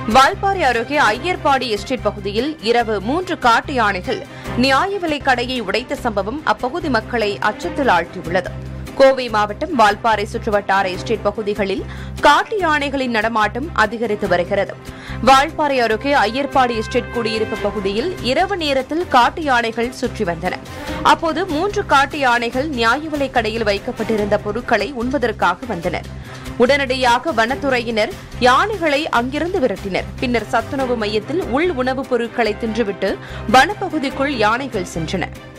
வால்பாறை அருகே ஐயர்பாடி எஸ்டேட் பகுதியில் இரவு மூன்று காட்டு யானைகள் நியாய விலைக் கடையை உடைத்த சம்பவம் அப்பகுதி மக்களை அச்சத்தில் ஆழ்த்தியுள்ளது கோவை மாவட்டம் வால்பாறை சுற்றுவட்டார எஸ்டேட் பகுதிகளில் காட்டு யானைகளின் நடமாட்டம் அதிகரித்து வருகிறது வால்பாறை அருகே ஐயர்பாடி எஸ்டேட் குடியிருப்பு பகுதியில் இரவு நேரத்தில் காட்டு யானைகள் சுற்றி வந்தன அப்போது மூன்று காட்டு யானைகள் நியாய விலைக் கடையில் வைக்கப்பட்டிருந்த பொருட்களை உண்பதற்காக வந்தனர் உடனடியாக வனத்துறையினர் யானைகளை அங்கிருந்து விரட்டினர் பின்னர் சத்துணவு மையத்தில் உள் உணவுப் பொருட்களை தின்றுவிட்டு வனப்பகுதிக்குள் யானைகள் சென்றன